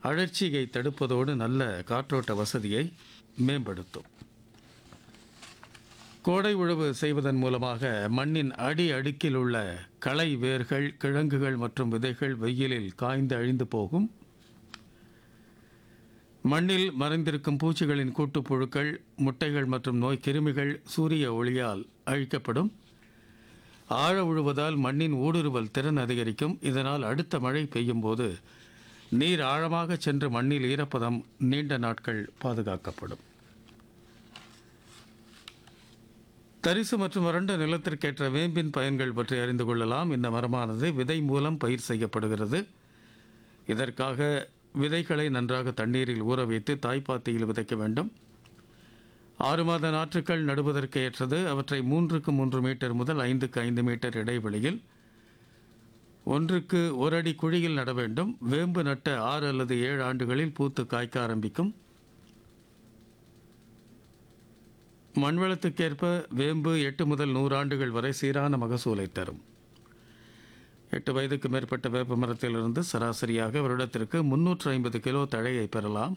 அழற்சியை தடுப்பதோடு நல்ல காற்றோட்ட வசதியை மேம்படுத்தும் கோடை உழவு செய்வதன் மூலமாக மண்ணின் அடி அடுக்கில் உள்ள களை வேர்கள் கிழங்குகள் மற்றும் விதைகள் வெயிலில் காய்ந்து அழிந்து போகும் மண்ணில் மறைந்திருக்கும் பூச்சிகளின் கூட்டுப்புழுக்கள் முட்டைகள் மற்றும் நோய் கிருமிகள் சூரிய ஒளியால் அழிக்கப்படும் ஆழ உழுவதால் மண்ணின் ஊடுருவல் திறன் அதிகரிக்கும் இதனால் அடுத்த மழை பெய்யும் போது நீர் ஆழமாக சென்று மண்ணில் ஈரப்பதம் நீண்ட நாட்கள் பாதுகாக்கப்படும் தரிசு மற்றும் வறண்ட நிலத்திற்கேற்ற வேம்பின் பயன்கள் பற்றி அறிந்து கொள்ளலாம் இந்த மரமானது விதை மூலம் பயிர் செய்யப்படுகிறது இதற்காக விதைகளை நன்றாக தண்ணீரில் ஊற வைத்து தாய்ப்பாத்தியில் விதைக்க வேண்டும் ஆறு மாத நாற்றுக்கள் நடுவதற்கு ஏற்றது அவற்றை மூன்றுக்கு மூன்று மீட்டர் முதல் ஐந்துக்கு ஐந்து மீட்டர் இடைவெளியில் ஒன்றுக்கு ஒரு அடி குழியில் நட வேண்டும் வேம்பு நட்ட ஆறு அல்லது ஏழு ஆண்டுகளில் பூத்து காய்க்க ஆரம்பிக்கும் மண்வளத்துக்கேற்ப வேம்பு எட்டு முதல் நூறு ஆண்டுகள் வரை சீரான மகசூலை தரும் எட்டு வயதுக்கு மேற்பட்ட வேப்ப மரத்திலிருந்து சராசரியாக வருடத்திற்கு முன்னூற்று ஐம்பது கிலோ தழையை பெறலாம்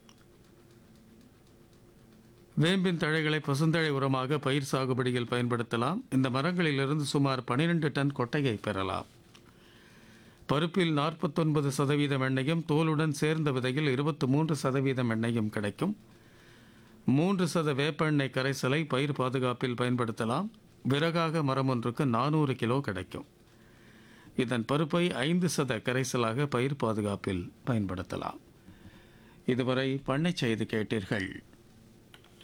வேம்பின் தழைகளை பசுந்தழை உரமாக பயிர் சாகுபடியில் பயன்படுத்தலாம் இந்த மரங்களிலிருந்து சுமார் 12 டன் கொட்டையை பெறலாம் பருப்பில் நாற்பத்தொன்பது சதவீதம் எண்ணெயும் தோலுடன் சேர்ந்த விதையில் இருபத்தி மூன்று சதவீதம் எண்ணெயும் கிடைக்கும் மூன்று சத வேப்ப எண்ணெய் கரைசலை பயிர் பாதுகாப்பில் பயன்படுத்தலாம் விறகாக மரம் ஒன்றுக்கு நானூறு கிலோ கிடைக்கும் இதன் பருப்பை ஐந்து சத கரைசலாக பயிர் பாதுகாப்பில் பயன்படுத்தலாம் இதுவரை பண்ணை செய்து கேட்டீர்கள்